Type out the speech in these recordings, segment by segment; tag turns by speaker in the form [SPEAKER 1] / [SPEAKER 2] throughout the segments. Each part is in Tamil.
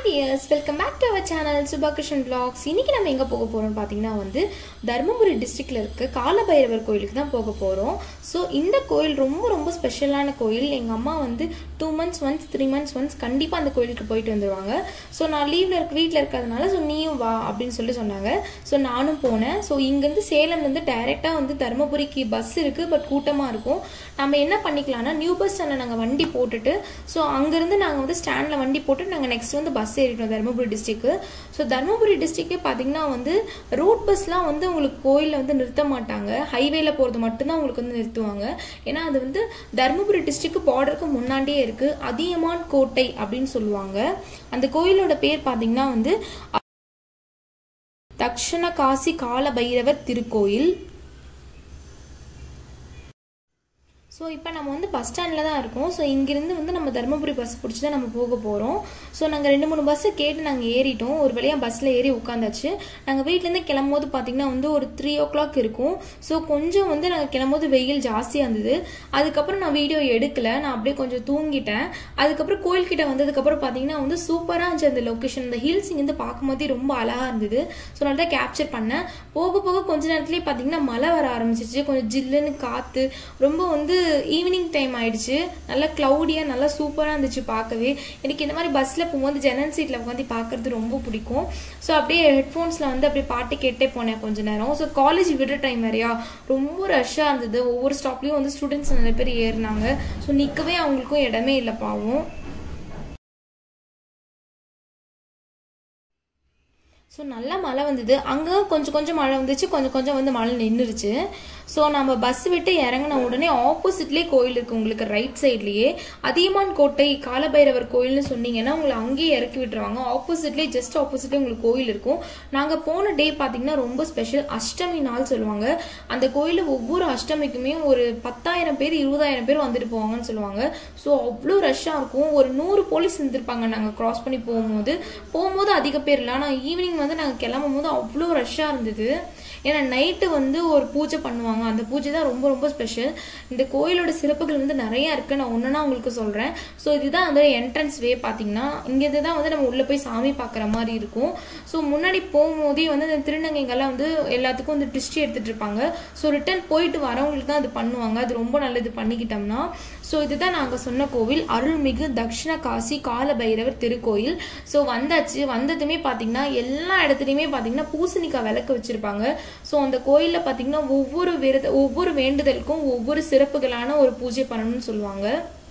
[SPEAKER 1] tears welcome back to our channel Subhakrishnan vlogs இன்னைக்கு நம்ம எங்கே போக போகிறோம்னு பார்த்தீங்கன்னா வந்து தருமபுரி டிஸ்ட்ரிக்ட்ல இருக்க காலபைரவர் கோயிலுக்கு தான் போக போகிறோம் ஸோ இந்த கோயில் ரொம்ப ரொம்ப ஸ்பெஷலான கோயில் எங்கள் அம்மா வந்து two months once three months once கண்டிப்பாக அந்த கோயிலுக்கு போயிட்டு வந்துடுவாங்க ஸோ நான் லீவில் இருக்க வீட்டில் இருக்கிறதுனால ஸோ நீயும் வா அப்படின்னு சொல்லி சொன்னாங்க ஸோ நானும் போனேன் ஸோ இங்கேருந்து சேலம்லேருந்து டைரெக்டாக வந்து தருமபுரிக்கு பஸ் இருக்குது பட் கூட்டமாக இருக்கும் நம்ம என்ன பண்ணிக்கலாம்னா நியூ பஸ் ஸ்டாண்டில் நாங்கள் வண்டி போட்டுட்டு ஸோ அங்கேருந்து நாங்கள் வந்து ஸ்டாண்டில் வண்டி போட்டு நாங்கள் நெக்ஸ்ட் வந்து பஸ் ஏறிட்டோம் தருமபுரி டிஸ்ட்ரிக்கு ஸோ தருமபுரி டிஸ்ட்ரிக்கே பார்த்தீங்கன்னா வந்து ரோட் பஸ்லாம் வந்து உங்களுக்கு கோயிலில் வந்து நிறுத்த மாட்டாங்க ஹைவேல போகிறது மட்டும்தான் உங்களுக்கு வந்து நிறுத்துவாங்க ஏன்னா அது வந்து தருமபுரி டிஸ்ட்ரிக்ட் பார்டருக்கு முன்னாடியே இருக்குது அதியமான் கோட்டை அப்படின்னு சொல்லுவாங்க அந்த கோயிலோட பேர் பார்த்தீங்கன்னா வந்து தக்ஷண காசி கால பைரவர் திருக்கோயில் ஸோ இப்போ நம்ம வந்து பஸ் ஸ்டாண்டில் தான் இருக்கோம் ஸோ இங்கேருந்து வந்து நம்ம தருமபுரி பஸ் பிடிச்சி தான் நம்ம போக போகிறோம் ஸோ நாங்கள் ரெண்டு மூணு பஸ்ஸு கேட்டு நாங்கள் ஏறிட்டோம் ஒரு வழியாக பஸ்ஸில் ஏறி உட்காந்தாச்சு நாங்கள் வீட்டிலேருந்து கிளம்போது பார்த்தீங்கன்னா வந்து ஒரு த்ரீ ஓ கிளாக் இருக்கும் ஸோ கொஞ்சம் வந்து நாங்கள் கிளம்போது வெயில் ஜாஸ்தியாக இருந்தது அதுக்கப்புறம் நான் வீடியோ எடுக்கல நான் அப்படியே கொஞ்சம் தூங்கிட்டேன் அதுக்கப்புறம் கோயில்கிட்ட வந்ததுக்கப்புறம் பார்த்தீங்கன்னா வந்து சூப்பராக இருந்துச்சு அந்த லொக்கேஷன் அந்த ஹில்ஸ் இங்கேருந்து பார்க்கும்போதே ரொம்ப அழகாக இருந்தது ஸோ நல்லா தான் கேப்சர் பண்ணேன் போக போக கொஞ்ச நேரத்துலேயே பார்த்தீங்கன்னா மழை வர ஆரம்பிச்சிச்சு கொஞ்சம் ஜில்லுன்னு காற்று ரொம்ப வந்து ஈவினிங் டைம் ஆயிடுச்சு நல்லா க்ளவுடியாக நல்லா சூப்பராக இருந்துச்சு பார்க்கவே எனக்கு இந்த மாதிரி பஸ்ஸில் போகும்போது ஜன்னல் சீட்டில் உட்காந்து பார்க்கறது ரொம்ப பிடிக்கும் ஸோ அப்படியே ஹெட்ஃபோன்ஸில் வந்து அப்படியே பாட்டு கேட்டே போனேன் கொஞ்ச நேரம் ஸோ காலேஜ் விடுற டைம் வேறையா ரொம்ப ரஷ்ஷாக இருந்தது ஒவ்வொரு ஸ்டாப்லேயும் வந்து ஸ்டூடெண்ட்ஸ் நிறைய பேர் ஏறினாங்க ஸோ நிற்கவே அவங்களுக்கும் இடமே இல்லை பாவம் ஸோ நல்லா மழை வந்தது அங்கே கொஞ்சம் கொஞ்சம் மழை வந்துச்சு கொஞ்சம் கொஞ்சம் வந்து மழை நின்றுருச்சு ஸோ நம்ம பஸ் விட்டு இறங்கின உடனே ஆப்போசிட்லேயே கோயில் இருக்குது உங்களுக்கு ரைட் சைட்லேயே அதியமான் கோட்டை காலபைரவர் கோயில்னு சொன்னீங்கன்னா உங்களை அங்கேயே இறக்கி விட்டுருவாங்க ஆப்போசிட்லேயே ஜஸ்ட் ஆப்போசிட்லேயே உங்களுக்கு கோயில் இருக்கும் நாங்கள் போன டே பார்த்தீங்கன்னா ரொம்ப ஸ்பெஷல் அஷ்டமி நாள் சொல்லுவாங்க அந்த கோயிலில் ஒவ்வொரு அஷ்டமிக்குமே ஒரு பத்தாயிரம் பேர் இருபதாயிரம் பேர் வந்துட்டு போவாங்கன்னு சொல்லுவாங்க ஸோ அவ்வளோ ரஷ்ஷாக இருக்கும் ஒரு நூறு போலீஸ் இருந்திருப்பாங்க நாங்கள் கிராஸ் பண்ணி போகும்போது போகும்போது அதிக பேர் இல்லை ஆனால் ஈவினிங் வந்து நாங்கள் கிளம்பும் போது அவ்வளோ ரஷ்ஷாக இருந்தது ஏன்னா நைட்டு வந்து ஒரு பூஜை பண்ணுவாங்க அந்த பூஜை தான் ரொம்ப ரொம்ப ஸ்பெஷல் இந்த கோயிலோட சிறப்புகள் வந்து நிறைய இருக்கு நான் ஒன்றுனா உங்களுக்கு சொல்கிறேன் ஸோ இதுதான் வந்து என்ட்ரன்ஸ் வே பார்த்தீங்கன்னா இங்கேருந்து தான் வந்து நம்ம உள்ளே போய் சாமி பார்க்குற மாதிரி இருக்கும் ஸோ முன்னாடி போகும்போதே வந்து இந்த திருநங்கைங்கெல்லாம் வந்து எல்லாத்துக்கும் வந்து டிஸ்டி எடுத்துகிட்டு இருப்பாங்க ஸோ ரிட்டர்ன் போயிட்டு வரவங்களுக்கு தான் அது பண்ணுவாங்க அது ரொம்ப நல்லது பண்ணிக்கிட்டோம்னா ஸோ இதுதான் நாங்கள் சொன்ன கோவில் அருள்மிகு தக்ஷண காசி கால பைரவர் திருக்கோயில் ஸோ வந்தாச்சு வந்ததுமே பார்த்தீங்கன்னா எல்லா இடத்துலையுமே பார்த்தீங்கன்னா பூசணிக்காய் விளக்கு வச்சுருப்பாங்க ஸோ அந்த கோயிலில் பார்த்தீங்கன்னா ஒவ்வொரு விரத ஒவ்வொரு வேண்டுதலுக்கும் ஒவ்வொரு சிறப்புகளான ஒரு பூஜை பண்ணணும்னு சொல்லுவாங்க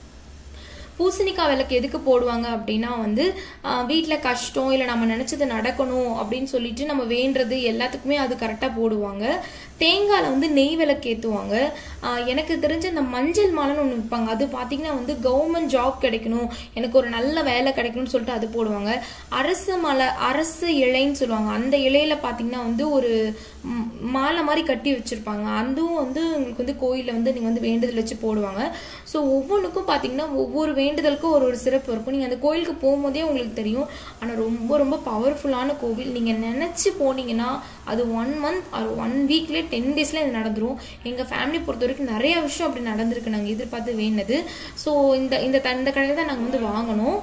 [SPEAKER 1] பூசணிக்காய் விளக்கு எதுக்கு போடுவாங்க அப்படின்னா வந்து வீட்டில் கஷ்டம் இல்லை நம்ம நினச்சது நடக்கணும் அப்படின்னு சொல்லிட்டு நம்ம வேண்டுறது எல்லாத்துக்குமே அது கரெக்டாக போடுவாங்க தேங்காயில் வந்து நெய் விளக்கு ஏற்றுவாங்க எனக்கு தெரிஞ்ச இந்த மஞ்சள் மாலைன்னு ஒன்று விற்பாங்க அது பார்த்தீங்கன்னா வந்து கவர்மெண்ட் ஜாப் கிடைக்கணும் எனக்கு ஒரு நல்ல வேலை கிடைக்கணும்னு சொல்லிட்டு அது போடுவாங்க அரசு மலை அரசு இலைன்னு சொல்லுவாங்க அந்த இலையில பார்த்தீங்கன்னா வந்து ஒரு மாலை மாதிரி கட்டி வச்சுருப்பாங்க அதுவும் வந்து உங்களுக்கு வந்து கோயிலில் வந்து நீங்கள் வந்து வேண்டுதல் வச்சு போடுவாங்க ஸோ ஒவ்வொன்றுக்கும் பார்த்தீங்கன்னா ஒவ்வொரு வேண்டுதலுக்கும் ஒரு ஒரு சிறப்பு இருக்கும் நீங்கள் அந்த கோயிலுக்கு போகும்போதே உங்களுக்கு தெரியும் ஆனால் ரொம்ப ரொம்ப பவர்ஃபுல்லான கோவில் நீங்கள் நினச்சி போனீங்கன்னா அது ஒன் மந்த் அது ஒன் வீக்லேயே டென் டேஸில் இது நடந்துடும் எங்கள் ஃபேமிலி பொறுத்த வரைக்கும் நிறைய விஷயம் அப்படி நடந்திருக்கு நாங்கள் எதிர்பார்த்து வேண்டது ஸோ இந்த இந்த இந்த கடையில் தான் நாங்கள் வந்து வாங்கினோம்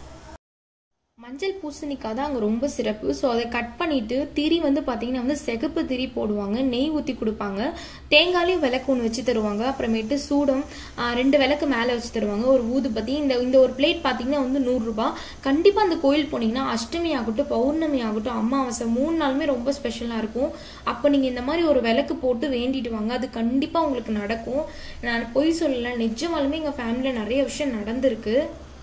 [SPEAKER 1] மஞ்சள் பூசணிக்காய் தான் அங்கே ரொம்ப சிறப்பு ஸோ அதை கட் பண்ணிட்டு திரி வந்து பார்த்தீங்கன்னா வந்து சிகப்பு திரி போடுவாங்க நெய் ஊற்றி கொடுப்பாங்க தேங்காயிலையும் விளக்கு ஒன்று வச்சு தருவாங்க அப்புறமேட்டு சூடம் ரெண்டு விளக்கு மேலே வச்சு தருவாங்க ஒரு ஊதுபத்தி இந்த இந்த ஒரு பிளேட் பார்த்தீங்கன்னா வந்து நூறுரூபா கண்டிப்பாக அந்த கோயில் போனீங்கன்னா அஷ்டமி ஆகட்டும் பௌர்ணமி ஆகட்டும் அமாவாசை மூணு நாளுமே ரொம்ப ஸ்பெஷலாக இருக்கும் அப்போ நீங்கள் இந்த மாதிரி ஒரு விளக்கு போட்டு வேண்டிட்டு வாங்க அது கண்டிப்பாக உங்களுக்கு நடக்கும் நான் பொய் சொல்லலை நிஜமாலுமே எங்கள் ஃபேமிலியில் நிறைய விஷயம் நடந்திருக்கு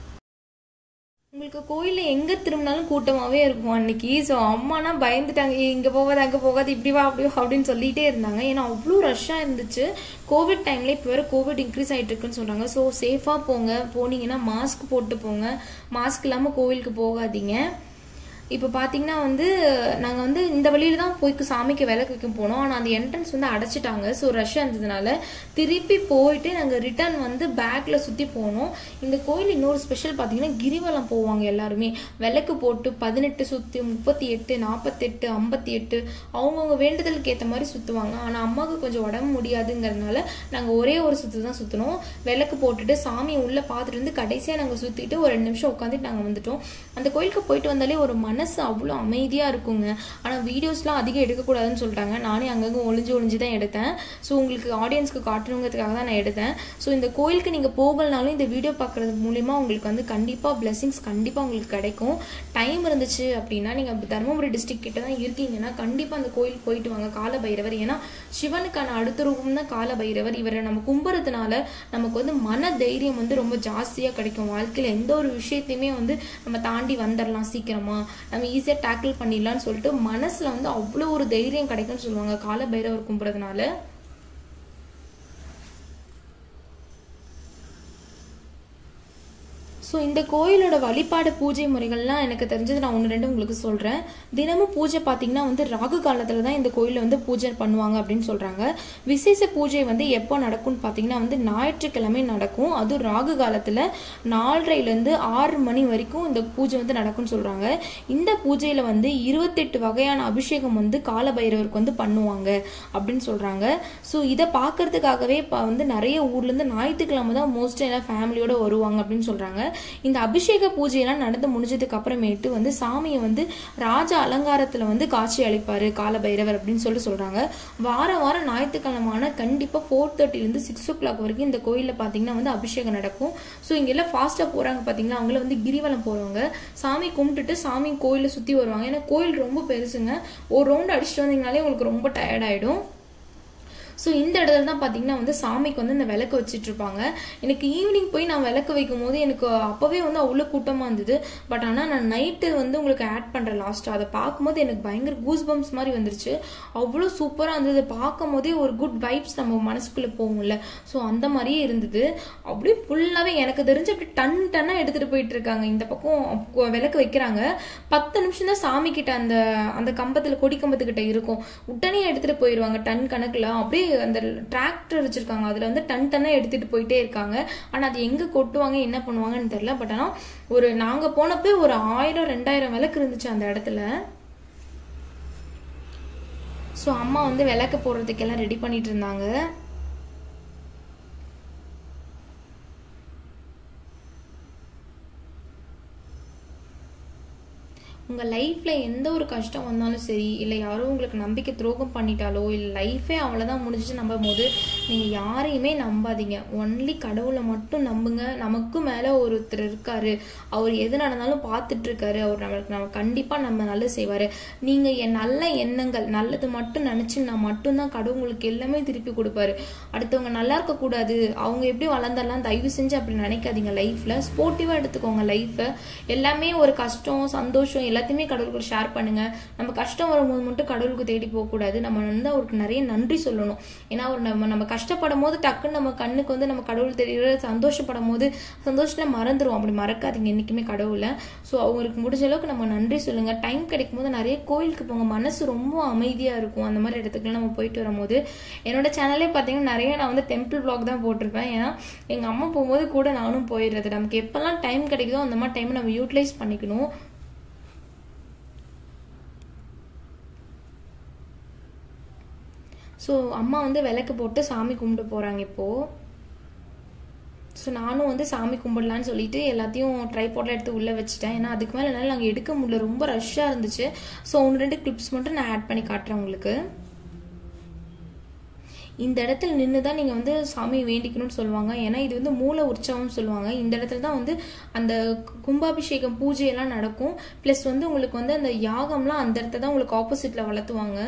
[SPEAKER 1] உங்களுக்கு கோயிலில் எங்கே திரும்பினாலும் கூட்டமாகவே இருக்கும் அன்னைக்கு ஸோ அம்மானா பயந்துட்டாங்க இங்கே போகாது அங்கே போகாது இப்படி வா அப்படி அப்படின்னு சொல்லிகிட்டே இருந்தாங்க ஏன்னா அவ்வளோ ரஷ்ஷாக இருந்துச்சு கோவிட் டைமில் இப்போ வேறு கோவிட் இன்க்ரீஸ் ஆகிட்டு இருக்குன்னு சொல்கிறாங்க ஸோ சேஃபாக போங்க போனீங்கன்னா மாஸ்க் போட்டு போங்க மாஸ்க் இல்லாமல் கோவிலுக்கு போகாதீங்க இப்போ பார்த்தீங்கன்னா வந்து நாங்கள் வந்து இந்த வழியில தான் போய் சாமிக்கு விளக்கு வைக்க போனோம் ஆனால் அந்த என்ட்ரன்ஸ் வந்து அடைச்சிட்டாங்க ஸோ ரஷ்ஷாக இருந்ததுனால திருப்பி போயிட்டு நாங்கள் ரிட்டர்ன் வந்து பேக்கில் சுற்றி போனோம் இந்த கோயில் இன்னொரு ஸ்பெஷல் பார்த்தீங்கன்னா கிரிவலம் போவாங்க எல்லாருமே விளக்கு போட்டு பதினெட்டு சுற்றி முப்பத்தி எட்டு நாற்பத்தெட்டு ஐம்பத்தி எட்டு அவங்கவுங்க வேண்டுதலுக்கு ஏற்ற மாதிரி சுற்றுவாங்க ஆனால் அம்மாவுக்கு கொஞ்சம் உடம்பு முடியாதுங்கிறதுனால நாங்கள் ஒரே ஒரு சுற்று தான் சுற்றினோம் விளக்கு போட்டுட்டு சாமியை உள்ளே பார்த்துட்டு வந்து கடைசியாக நாங்கள் சுற்றிட்டு ஒரு ரெண்டு நிமிஷம் உட்காந்துட்டு நாங்கள் வந்துட்டோம் அந்த கோயிலுக்கு போயிட்டு வந்தாலே ஒரு மனசு அவ்வளோ அமைதியாக இருக்குங்க ஆனால் வீடியோஸ்லாம் அதிகம் எடுக்கக்கூடாதுன்னு சொல்லிட்டாங்க நானே அங்கங்கே ஒளிஞ்சு ஒளிஞ்சு தான் எடுத்தேன் ஸோ உங்களுக்கு ஆடியன்ஸ்க்கு காட்டணுங்கிறதுக்காக தான் நான் எடுத்தேன் ஸோ இந்த கோயிலுக்கு நீங்கள் போகலனாலும் இந்த வீடியோ பார்க்குறது மூலிமா உங்களுக்கு வந்து கண்டிப்பாக பிளெஸிங்ஸ் கண்டிப்பாக உங்களுக்கு கிடைக்கும் டைம் இருந்துச்சு அப்படின்னா நீங்கள் தருமபுரி டிஸ்ட்ரிக்ட் கிட்ட தான் இருக்கீங்கன்னா கண்டிப்பாக அந்த கோயில் போயிட்டு வாங்க கால பைரவர் ஏன்னா சிவனுக்கான அடுத்த ரூபம் தான் கால பைரவர் இவரை நம்ம கும்புறதுனால நமக்கு வந்து மன தைரியம் வந்து ரொம்ப ஜாஸ்தியாக கிடைக்கும் வாழ்க்கையில் எந்த ஒரு விஷயத்தையுமே வந்து நம்ம தாண்டி வந்துடலாம் சீக்கிரமா நம்ம ஈஸியாக டேக்கிள் பண்ணிடலாம்னு சொல்லிட்டு மனசில் வந்து அவ்வளோ ஒரு தைரியம் கிடைக்கும்னு சொல்லுவாங்க கால பைரவர் கும்புறதுனால ஸோ இந்த கோயிலோட வழிபாடு பூஜை முறைகள்லாம் எனக்கு தெரிஞ்சது நான் ஒன்று ரெண்டு உங்களுக்கு சொல்கிறேன் தினமும் பூஜை பார்த்தீங்கன்னா வந்து ராகு காலத்தில் தான் இந்த கோயிலில் வந்து பூஜை பண்ணுவாங்க அப்படின்னு சொல்கிறாங்க விசேஷ பூஜை வந்து எப்போ நடக்கும்னு பார்த்தீங்கன்னா வந்து ஞாயிற்றுக்கிழமை நடக்கும் அதுவும் ராகு காலத்தில் நாலரைலேருந்து ஆறு மணி வரைக்கும் இந்த பூஜை வந்து நடக்கும்னு சொல்கிறாங்க இந்த பூஜையில் வந்து இருபத்தெட்டு வகையான அபிஷேகம் வந்து கால பைரவருக்கு வந்து பண்ணுவாங்க அப்படின்னு சொல்கிறாங்க ஸோ இதை பார்க்கறதுக்காகவே இப்போ வந்து நிறைய ஊர்லேருந்து ஞாயிற்றுக்கிழமை தான் மோஸ்ட் எல்லாம் ஃபேமிலியோட வருவாங்க அப்படின்னு சொல்கிறாங்க இந்த அபிஷேக பூஜையெல்லாம் நடந்து முடிஞ்சதுக்கு அப்புறமேட்டு வந்து சாமியை வந்து ராஜ அலங்காரத்துல வந்து காட்சி அளிப்பாரு கால பைரவர் அப்படின்னு சொல்லி சொல்றாங்க வாரம் வாரம் ஞாயிற்றுக்கிழமான கண்டிப்பா ஃபோர் தேர்ட்டிலேருந்து சிக்ஸ் ஓ கிளாக் வரைக்கும் இந்த கோயில்ல பாத்தீங்கன்னா வந்து அபிஷேகம் நடக்கும் ஸோ இங்க எல்லாம் ஃபாஸ்டா போறாங்க பாத்தீங்களா அவங்கள வந்து கிரிவலம் போறவங்க சாமி கும்பிட்டுட்டு சாமி கோயிலை சுத்தி வருவாங்க ஏன்னா கோயில் ரொம்ப பெருசுங்க ஒரு ரவுண்ட் அடிச்சுட்டு வந்தீங்கனாலே உங்களுக்கு ரொம்ப டயர்ட் ஆயிடும் ஸோ இந்த இடத்துல தான் பார்த்தீங்கன்னா வந்து சாமிக்கு வந்து இந்த விளக்கு வச்சுட்டு இருப்பாங்க எனக்கு ஈவினிங் போய் நான் விளக்கு வைக்கும் போது எனக்கு அப்போவே வந்து அவ்வளோ கூட்டமாக இருந்தது பட் ஆனால் நான் நைட்டு வந்து உங்களுக்கு ஆட் பண்ணுறேன் லாஸ்ட்டாக அதை பார்க்கும்போது எனக்கு பயங்கர கூஸ் பம்ப்ஸ் மாதிரி வந்துருச்சு அவ்வளோ சூப்பராக இருந்தது பார்க்கும் போதே ஒரு குட் வைப்ஸ் நம்ம மனசுக்குள்ளே போகும்ல ஸோ அந்த மாதிரியே இருந்தது அப்படியே ஃபுல்லாகவே எனக்கு தெரிஞ்சு அப்படி டன் டன்னாக எடுத்துகிட்டு போயிட்டு இருக்காங்க இந்த பக்கம் விளக்கு வைக்கிறாங்க பத்து நிமிஷம் தான் சாமி கிட்ட அந்த அந்த கம்பத்தில் கொடி கம்பத்துக்கிட்ட இருக்கும் உடனே எடுத்துகிட்டு போயிடுவாங்க டன் கணக்கில் அப்படியே அந்த டிராக்டர் வச்சிருக்காங்க அதுல வந்து டன் டன்னா எடுத்துட்டு போயிட்டே இருக்காங்க ஆனா அது எங்க கொட்டுவாங்க என்ன பண்ணுவாங்கன்னு தெரியல பட் ஆனா ஒரு நாங்க போனப்போ ஒரு ஆயிரம் ரெண்டாயிரம் விளக்கு இருந்துச்சு அந்த இடத்துல ஸோ அம்மா வந்து விளக்கு போடுறதுக்கெல்லாம் ரெடி பண்ணிட்டு இருந்தாங்க உங்கள் லைஃப்பில் எந்த ஒரு கஷ்டம் வந்தாலும் சரி இல்லை யாரோ உங்களுக்கு நம்பிக்கை துரோகம் பண்ணிட்டாலோ இல்லை லைஃபே அவ்வளோதான் முடிஞ்சுட்டு நம்பும் போது நீங்கள் யாரையுமே நம்பாதீங்க ஒன்லி கடவுளை மட்டும் நம்புங்க நமக்கும் மேலே ஒருத்தர் இருக்காரு அவர் எது நடந்தாலும் பார்த்துட்டு இருக்காரு அவர் நம்மளுக்கு நம்ம கண்டிப்பாக நம்ம நல்லது செய்வார் நீங்கள் என் நல்ல எண்ணங்கள் நல்லது மட்டும் நினச்சின்னா மட்டும்தான் கடவுள் உங்களுக்கு எல்லாமே திருப்பி கொடுப்பாரு அடுத்தவங்க நல்லா இருக்கக்கூடாது அவங்க எப்படி வளர்ந்தாலாம் தயவு செஞ்சு அப்படி நினைக்காதீங்க லைஃப்பில் ஸ்போர்ட்டிவாக எடுத்துக்கோங்க லைஃப்பை எல்லாமே ஒரு கஷ்டம் சந்தோஷம் எல்லாத்தையுமே கடவுளுக்கு ஷேர் பண்ணுங்க நம்ம கஷ்டம் வரும்போது மட்டும் கடவுளுக்கு தேடி போகக்கூடாது நம்ம வந்து அவருக்கு நிறைய நன்றி சொல்லணும் ஏன்னா அவர் நம்ம நம்ம கஷ்டப்படும் போது டக்குன்னு நம்ம கண்ணுக்கு வந்து நம்ம கடவுள் தெரியுற சந்தோஷப்படும் போது சந்தோஷத்துல மறந்துடும் அப்படி மறக்காதீங்க என்னைக்குமே கடவுளை ஸோ அவங்களுக்கு முடிஞ்ச அளவுக்கு நம்ம நன்றி சொல்லுங்க டைம் கிடைக்கும் போது நிறைய கோயிலுக்கு போங்க மனசு ரொம்ப அமைதியா இருக்கும் அந்த மாதிரி இடத்துக்குலாம் நம்ம போயிட்டு வரும்போது என்னோட சேனலே பார்த்தீங்கன்னா நிறைய நான் வந்து டெம்பிள் பிளாக் தான் போட்டிருப்பேன் ஏன்னா எங்க அம்மா போகும்போது கூட நானும் போயிடுறது நமக்கு எப்பெல்லாம் டைம் கிடைக்குதோ அந்த மாதிரி டைம் நம்ம யூட்டிலைஸ் பண்ணிக்கணும் ஸோ அம்மா வந்து விளக்கு போட்டு சாமி கும்பிட்டு போகிறாங்க இப்போது ஸோ நானும் வந்து சாமி கும்பிடலான்னு சொல்லிட்டு எல்லாத்தையும் ட்ரைபாட்ல எடுத்து உள்ளே வச்சுட்டேன் ஏன்னா அதுக்கு மேலே என்னால் நாங்கள் எடுக்க முடியல ரொம்ப ரஷ்ஷாக இருந்துச்சு ஸோ ஒன்று ரெண்டு கிளிப்ஸ் மட்டும் நான் ஆட் பண்ணி காட்டுறேன் உங்களுக்கு இந்த இடத்துல நின்று தான் நீங்கள் வந்து சாமி வேண்டிக்கணும்னு சொல்லுவாங்க ஏன்னா இது வந்து மூல உற்சவம்னு சொல்லுவாங்க இந்த இடத்துல தான் வந்து அந்த கும்பாபிஷேகம் பூஜையெல்லாம் நடக்கும் ப்ளஸ் வந்து உங்களுக்கு வந்து அந்த யாகம்லாம் அந்த இடத்துல தான் உங்களுக்கு ஆப்போசிட்டில் வளர்த்துவாங்க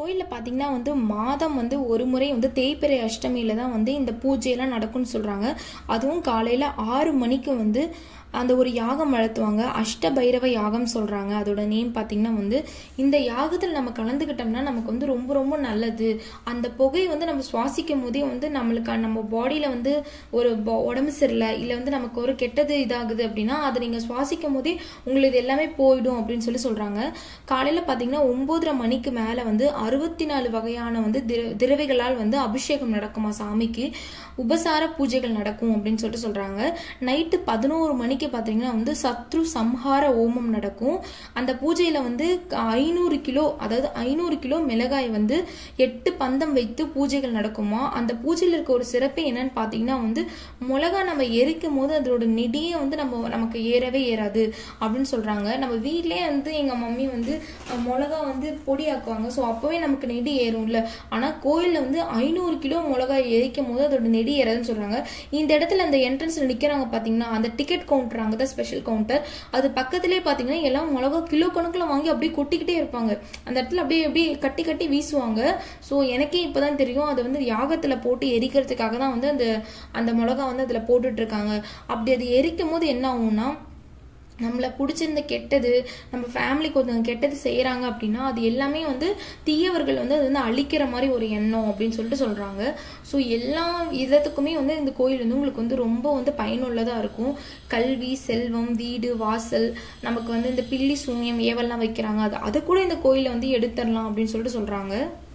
[SPEAKER 1] கோயிலில் பார்த்தீங்கன்னா வந்து மாதம் வந்து ஒரு முறை வந்து தேய்பிறை அஷ்டமியில் தான் வந்து இந்த பூஜையெல்லாம் நடக்கும்னு சொல்கிறாங்க அதுவும் காலையில் ஆறு மணிக்கு வந்து அந்த ஒரு யாகம் வளர்த்துவாங்க அஷ்ட பைரவ யாகம் சொல்கிறாங்க அதோட நேம் பார்த்தீங்கன்னா வந்து இந்த யாகத்தில் நம்ம கலந்துக்கிட்டோம்னா நமக்கு வந்து ரொம்ப ரொம்ப நல்லது அந்த புகை வந்து நம்ம சுவாசிக்கும் போதே வந்து நம்மளுக்கு நம்ம பாடியில் வந்து ஒரு bo- உடம்பு சரியில்லை இல்லை வந்து நமக்கு ஒரு கெட்டது இதாகுது அப்படின்னா அதை நீங்கள் சுவாசிக்கும் போதே உங்களுக்கு இது எல்லாமே போயிடும் அப்படின்னு சொல்லி சொல்கிறாங்க காலையில் பார்த்தீங்கன்னா ஒம்போதரை மணிக்கு மேலே வந்து அறுபத்தி நாலு வகையான வந்து திர திரவைகளால் வந்து அபிஷேகம் நடக்குமா சாமிக்கு உபசார பூஜைகள் நடக்கும் அப்படின்னு சொல்லிட்டு சொல்கிறாங்க நைட்டு பதினோரு மணிக்கு பார்த்தீங்கன்னா வந்து சத்ரு சம்ஹார ஓமம் நடக்கும் அந்த பூஜையில் வந்து ஐநூறு கிலோ அதாவது ஐநூறு கிலோ மிளகாய் வந்து எட்டு பந்தம் வைத்து பூஜைகள் நடக்குமா அந்த பூஜையில் இருக்க ஒரு சிறப்பு என்னன்னு பார்த்தீங்கன்னா வந்து மிளகா நம்ம எரிக்கும் போது அதோட நெடியே வந்து நம்ம நமக்கு ஏறவே ஏறாது அப்படின்னு சொல்கிறாங்க நம்ம வீட்லயே வந்து எங்கள் மம்மி வந்து அஹ், மிளகா வந்து பொடியாக்குவாங்க ஸோ அப்போவே நமக்கு நெடி ஏறும்ல ஆனால் கோயிலில் வந்து ஐநூறு கிலோ மிளகாய் எரிக்கும் போது அதோட நெடி ஏறாதுன்னு சொல்கிறாங்க இந்த இடத்துல அந்த என்ட்ரன்ஸில் நிற்கிறாங்க பார்த்தீங்கன்னா அந்த டிக்கெட் கவுண்டர் அங்கே தான் ஸ்பெஷல் கவுண்டர் அது பக்கத்துலேயே பார்த்தீங்கன்னா எல்லாம் மிளகா கிலோ கணக்கில் வாங்கி அப்படியே கொட்டிக்கிட்டே இருப்பாங்க அந்த இடத்துல அப்படியே அப்படியே கட்டி கட்டி வீசுவாங்க ஸோ எனக்கே இப்போதான் தெரியும் அது வந்து யாகத்தில் போட்டு எரிக்கிறதுக்காக தான் வந்து அந்த அந்த மிளகா வந்து அதில் போட்டுட்டு இருக்காங்க அப்படி அது எரிக்கும் போது என்ன ஆகும்னா நம்மளை பிடிச்சிருந்த கெட்டது நம்ம ஃபேமிலிக்கு ஒருத்தவங்க கெட்டது செய்கிறாங்க அப்படின்னா அது எல்லாமே வந்து தீயவர்கள் வந்து அது வந்து அழிக்கிற மாதிரி ஒரு எண்ணம் அப்படின்னு சொல்லிட்டு சொல்கிறாங்க ஸோ எல்லா விதத்துக்குமே வந்து இந்த கோயில் வந்து உங்களுக்கு வந்து ரொம்ப வந்து பயனுள்ளதாக இருக்கும் கல்வி செல்வம் வீடு வாசல் நமக்கு வந்து இந்த பில்லி சூன்யம் ஏவல்லாம் வைக்கிறாங்க அது அதை கூட இந்த கோயிலை வந்து எடுத்துடலாம் அப்படின்னு சொல்லிட்டு சொல்கிறாங்க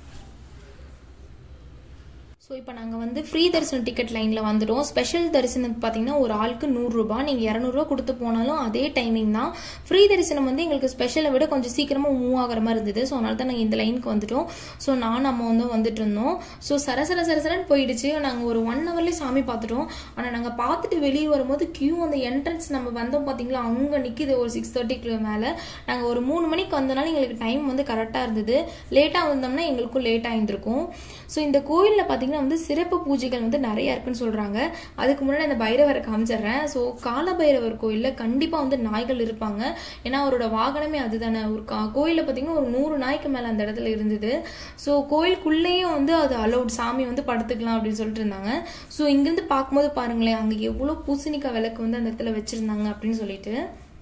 [SPEAKER 1] ஸோ இப்போ நாங்கள் வந்து ஃப்ரீ தரிசனம் டிக்கெட் லைனில் வந்துட்டோம் ஸ்பெஷல் தரிசனம் பார்த்தீங்கன்னா ஒரு ஆளுக்கு நூறுரூபா நீங்கள் இரநூறுவா கொடுத்து போனாலும் அதே டைமிங் தான் ஃப்ரீ தரிசனம் வந்து எங்களுக்கு ஸ்பெஷலை விட கொஞ்சம் சீக்கிரமாக மூவ் ஆகிற மாதிரி இருந்தது ஸோ அதனால தான் நாங்கள் இந்த லைனுக்கு வந்துட்டோம் ஸோ நான் நம்ம வந்து வந்துட்டு இருந்தோம் ஸோ சரசர சரசரன்னு போயிடுச்சு நாங்கள் ஒரு ஒன் ஹவர்லேயே சாமி பார்த்துட்டோம் ஆனால் நாங்கள் பார்த்துட்டு வெளியே வரும்போது கியூ அந்த என்ட்ரன்ஸ் நம்ம வந்தோம் பார்த்தீங்களா அங்கே நிற்கிது ஒரு சிக்ஸ் தேர்ட்டிக்கு மேலே நாங்கள் ஒரு மூணு மணிக்கு வந்தனால எங்களுக்கு டைம் வந்து கரெக்டாக இருந்தது லேட்டாக வந்தோம்னா எங்களுக்கும் லேட்டாக இருந்திருக்கும் ஸோ இந்த கோயிலில் பார்த்தீங்கன்னா வந்து சிறப்பு பூஜைகள் வந்து நிறைய இருக்குன்னு சொல்கிறாங்க அதுக்கு முன்னாடி அந்த பைரவரை காமிச்சிடுறேன் ஸோ கால பைரவர் கோயிலில் கண்டிப்பாக வந்து நாய்கள் இருப்பாங்க ஏன்னா அவரோட வாகனமே அதுதானே ஒரு கா கோயிலில் பார்த்தீங்கன்னா ஒரு நூறு நாய்க்கு மேலே அந்த இடத்துல இருந்தது ஸோ கோயிலுக்குள்ளேயும் வந்து அது அலௌட் சாமி வந்து படுத்துக்கலாம் அப்படின்னு சொல்லிட்டு இருந்தாங்க ஸோ இங்கேருந்து பார்க்கும்போது பாருங்களேன் அங்கே எவ்வளோ பூசணிக்காய் விளக்கு வந்து அந்த இடத்துல வச்சுருந்தாங்க அப்படின்னு சொல்லிட்டு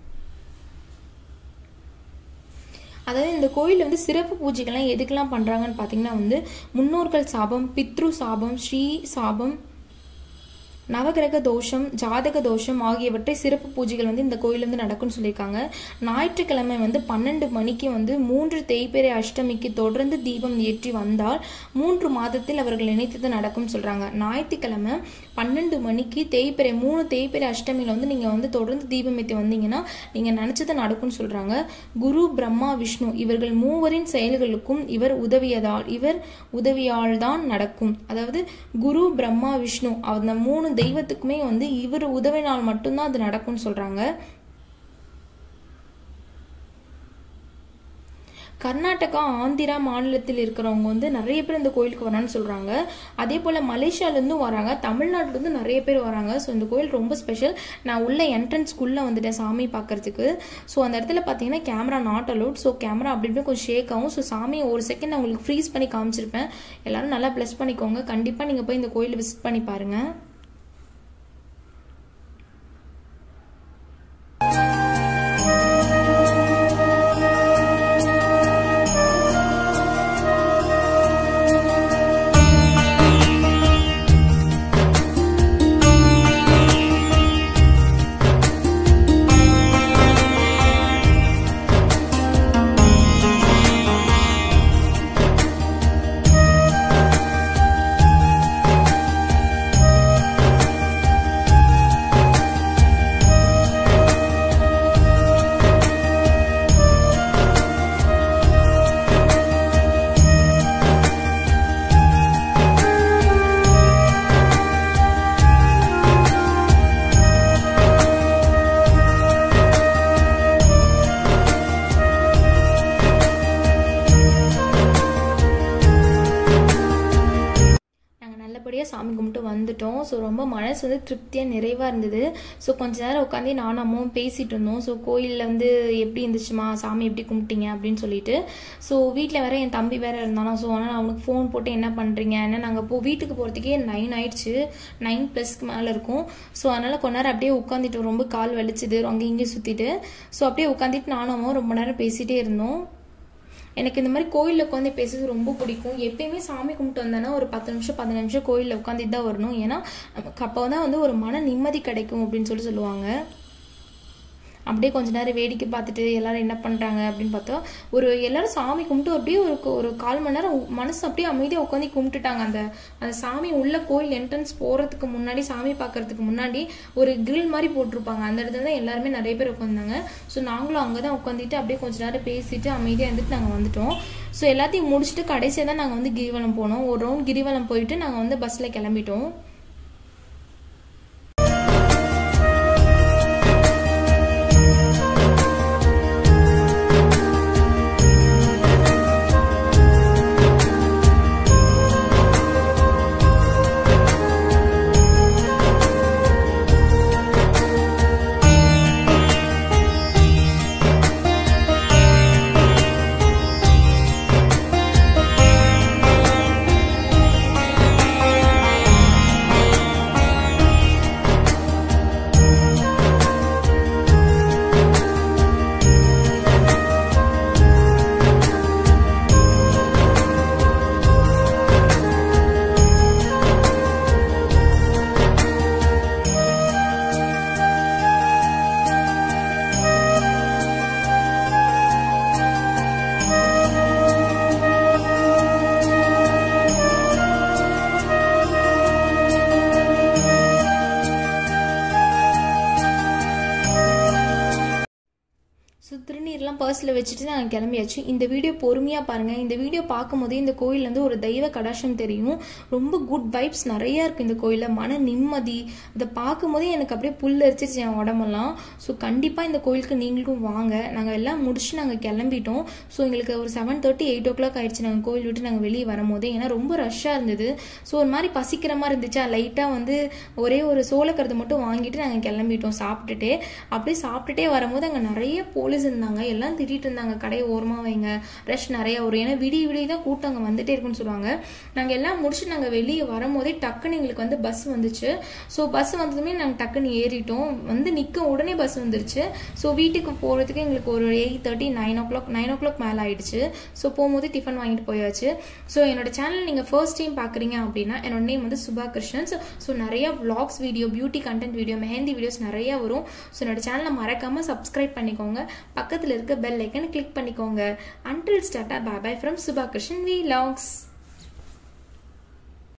[SPEAKER 1] அதாவது இந்த கோயிலில் வந்து சிறப்பு பூஜைகள்லாம் எதுக்கெல்லாம் பண்ணுறாங்கன்னு பார்த்தீங்கன்னா வந்து முன்னோர்கள் சாபம் பித்ரு சாபம் ஸ்ரீ சாபம் நவகிரக தோஷம் ஜாதக தோஷம் ஆகியவற்றை சிறப்பு பூஜைகள் வந்து இந்த கோயில் வந்து நடக்கும்னு சொல்லியிருக்காங்க ஞாயிற்றுக்கிழமை வந்து பன்னெண்டு மணிக்கு வந்து மூன்று தேய்பிறை அஷ்டமிக்கு தொடர்ந்து தீபம் ஏற்றி வந்தால் மூன்று மாதத்தில் அவர்கள் நினைத்தது நடக்கும்னு சொல்றாங்க ஞாயிற்றுக்கிழமை பன்னெண்டு மணிக்கு தேய்பிறை மூணு தேய்பிறை அஷ்டமியில் வந்து நீங்கள் வந்து தொடர்ந்து தீபம் ஏற்றி வந்தீங்கன்னா நீங்கள் நினச்சது நடக்கும்னு சொல்கிறாங்க குரு பிரம்மா விஷ்ணு இவர்கள் மூவரின் செயல்களுக்கும் இவர் உதவியதால் இவர் உதவியால் தான் நடக்கும் அதாவது குரு பிரம்மா விஷ்ணு அந்த மூணு தெய்வத்துக்குமே வந்து இவர் உதவினால் மட்டும்தான் அது நடக்கும்னு சொல்கிறாங்க கர்நாடகா ஆந்திரா மாநிலத்தில் இருக்கிறவங்க வந்து நிறைய பேர் இந்த கோயிலுக்கு வரான்னு சொல்கிறாங்க அதே போல் மலேசியாலேருந்தும் வராங்க தமிழ்நாட்டிலேருந்து நிறைய பேர் வராங்க ஸோ இந்த கோயில் ரொம்ப ஸ்பெஷல் நான் உள்ள என்ட்ரன்ஸ்குள்ளே வந்துட்டேன் சாமி பார்க்கறதுக்கு ஸோ அந்த இடத்துல பார்த்தீங்கன்னா camera not allowed so camera அப்படி இப்படி கொஞ்சம் ஷேக் ஆகும் ஸோ சாமியை ஒரு செகண்ட் நான் உங்களுக்கு ஃப்ரீஸ் பண்ணி காமிச்சிருப்பேன் எல்லாரும் நல்லா ப்ளஸ் பண்ணிக்கோங்க கண்டிப்பாக நீங்கள் போய் இந்த கோயிலை விசிட் பண்ணி பாருங்கள் வந்தோம் ஸோ ரொம்ப மனசு வந்து திருப்தியாக நிறைவாக இருந்தது ஸோ கொஞ்ச நேரம் உட்காந்து நானும் அம்மாவும் பேசிட்டு இருந்தோம் ஸோ கோயிலில் வந்து எப்படி இருந்துச்சுமா சாமி எப்படி கும்பிட்டீங்க அப்படின்னு சொல்லிட்டு ஸோ வீட்டில் வேற என் தம்பி வேற இருந்தானா ஸோ ஆனால் அவனுக்கு ஃபோன் போட்டு என்ன பண்ணுறீங்க என்ன நாங்கள் போ வீட்டுக்கு போகிறதுக்கே நைன் ஆயிடுச்சு நைன் ப்ளஸ்க்கு மேலே இருக்கும் ஸோ அதனால் கொஞ்ச நேரம் அப்படியே உட்காந்துட்டு ரொம்ப கால் வலிச்சுது அங்கே இங்கே சுற்றிட்டு ஸோ அப்படியே உட்காந்துட்டு நானும் அம்மாவும் ரொம்ப நேரம் பேசிகிட்டே இருந்தோம் எனக்கு இந்த மாதிரி கோயிலில் உட்காந்து பேசுறது ரொம்ப பிடிக்கும் எப்பயுமே சாமி கும்பிட்டு வந்தேன்னா ஒரு பத்து நிமிஷம் பதினஞ்சு நிமிஷம் கோயிலில் உட்காந்துட்டு தான் வரணும் ஏன்னா நமக்கு அப்போ தான் வந்து ஒரு மன நிம்மதி கிடைக்கும் அப்படின்னு சொல்லி சொல்லுவாங்க அப்படியே கொஞ்ச நேரம் வேடிக்கை பார்த்துட்டு எல்லாரும் என்ன பண்ணுறாங்க அப்படின்னு பார்த்தா ஒரு எல்லாரும் சாமி கும்பிட்டு அப்படியே ஒரு ஒரு கால் மணி நேரம் மனசு அப்படியே அமைதியாக உட்காந்து கும்பிட்டுட்டாங்க அந்த அந்த சாமி உள்ள கோயில் என்ட்ரன்ஸ் போகிறதுக்கு முன்னாடி சாமி பார்க்கறதுக்கு முன்னாடி ஒரு கிரில் மாதிரி போட்டிருப்பாங்க அந்த இடத்துல தான் எல்லாருமே நிறைய பேர் உட்காந்தாங்க ஸோ நாங்களும் அங்கே தான் உட்காந்துட்டு அப்படியே கொஞ்ச நேரம் பேசிட்டு அமைதியாக இருந்துட்டு நாங்கள் வந்துட்டோம் ஸோ எல்லாத்தையும் முடிச்சுட்டு கடைசியாக தான் நாங்கள் வந்து கிரிவலம் போனோம் ஒரு ரவுண்ட் கிரிவலம் போயிட்டு நாங்கள் வந்து பஸ்ஸில் கிளம்பிட்டோம் ஸோ திருநீர்லாம் பர்ஸில் வச்சுட்டு நாங்கள் கிளம்பியாச்சு இந்த வீடியோ பொறுமையாக பாருங்கள் இந்த வீடியோ பார்க்கும்போதே இந்த கோயிலேருந்து ஒரு தெய்வ கடாட்சம் தெரியும் ரொம்ப குட் வைப்ஸ் நிறையா இருக்குது இந்த கோயிலில் மன நிம்மதி இதை பார்க்கும்போதே எனக்கு அப்படியே புல் அரிச்சிருச்சு என் உடம்பெல்லாம் ஸோ கண்டிப்பாக இந்த கோயிலுக்கு நீங்களும் வாங்க நாங்கள் எல்லாம் முடிச்சு நாங்கள் கிளம்பிட்டோம் ஸோ எங்களுக்கு ஒரு seven thirty eight o'clock ஆயிடுச்சு நாங்கள் கோயில் விட்டு நாங்கள் வெளியே வரும்போது ஏன்னா ரொம்ப ரஷ்ஷாக இருந்தது ஸோ ஒரு மாதிரி பசிக்கிற மாதிரி இருந்துச்சா லைட்டாக வந்து ஒரே ஒரு சோளக்கருது மட்டும் வாங்கிட்டு நாங்கள் கிளம்பிட்டோம் சாப்பிட்டுட்டு அப்படியே சாப்பிட்டுட்டே வரும்போது அங்கே நிறைய போலீஸ் இருந்தாங்க எல்லாம் திட்டிட்டு இருந்தாங்க கடையை ஓரமாக வைங்க ரஷ் நிறைய வரும் ஏன்னா விடிய விடிய தான் கூட்டம் அங்கே வந்துட்டே இருக்குன்னு சொல்லுவாங்க நாங்கள் எல்லாம் முடிச்சு நாங்கள் வெளியே வரும்போதே டக்குன்னு எங்களுக்கு வந்து பஸ் வந்துச்சு ஸோ பஸ் வந்ததுமே நாங்கள் டக்குன்னு ஏறிட்டோம் வந்து நிற்க உடனே பஸ் வந்துருச்சு ஸோ வீட்டுக்கு போகிறதுக்கு எங்களுக்கு ஒரு eight thirty nine o'clock nine o'clock மேலே ஆயிடுச்சு ஸோ போகும்போது டிஃபன் வாங்கிட்டு போயாச்சு ஸோ என்னோட சேனல் நீங்கள் ஃபர்ஸ்ட் டைம் பார்க்குறீங்க அப்படின்னா என்னோட நேம் வந்து சுபா கிருஷ்ணன் ஸோ நிறைய vlogs video beauty content video mehndi videos நிறைய வரும் ஸோ என்னோட சேனலை மறக்காமல் சப்ஸ்கிரைப் பண்ணிக்கோங்க பக்கத்தில் இருக்க பெல் ஐக்கன் கிளிக் பண்ணிக்கோங்க அன்டில் ஸ்டார்டா bye bye from Subha Krishnan we lakhs